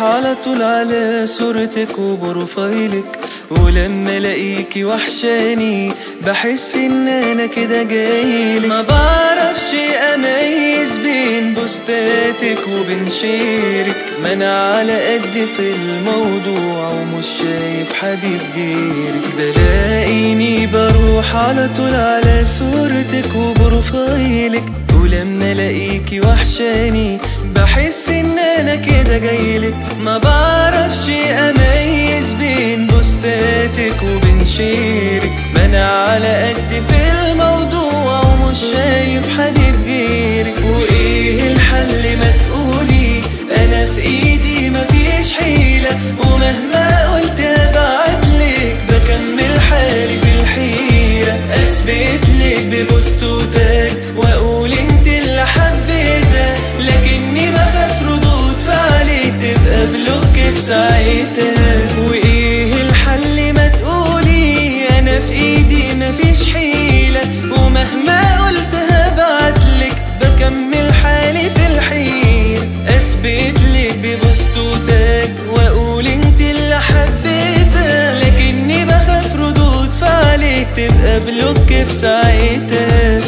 على طول على صورتك وبروفايلك ولما الاقيكي وحشاني بحس ان انا كده جايلك ما بعرفش اميز بين بوستاتك وبين شيرك ما انا على قد في الموضوع ومش شايف حبيب غيرك بلاقيني بروح على طول على صورتك وبروفايلك ولما الاقيكي وحشاني بحس ان انا كده جايلك ما بعرفش اميز بين بوستاتك وبين شيرك ما انا على قد في الموضوع ومش شايف حبيب غيرك وايه الحل ما تقولي انا في ايدي مفيش حيلة ومهما قلت هبعتلك بكمل حالي في الحيرة اثبت لك ببوست وتاج واقول انت اللي حبيتها لكني بخاف ردود فعلك تبقى بلوك في ساعتها وايه الحل ما تقولي انا في ايدي مفيش حيلة ومهما قلت هبعتلك بكمل حالي في الحيرة اثبت لك ببوست وتاج واقول انت اللي حبيتها لكني بخاف ردود فعلك تبقى بلوك في ساعتها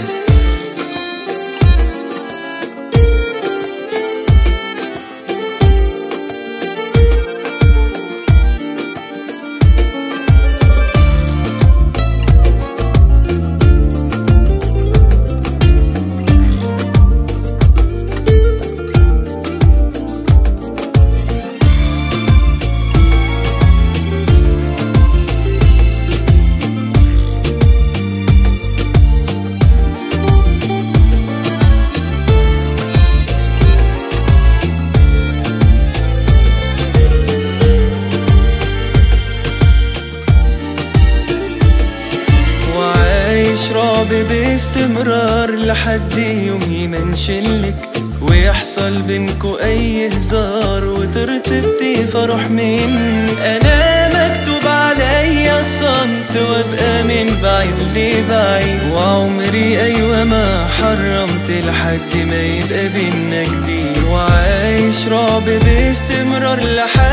وعايش رعب باستمرار لحد يوم يمنشلك ويحصل بينكو اي هزار وترتبتي فاروح منك انا مكتوب عليا الصمت وابقى من بعيد لبعيد وعمري ايوه ما حرمت لحد ما يبقى بينا جديد وعايش رعب باستمرار لحد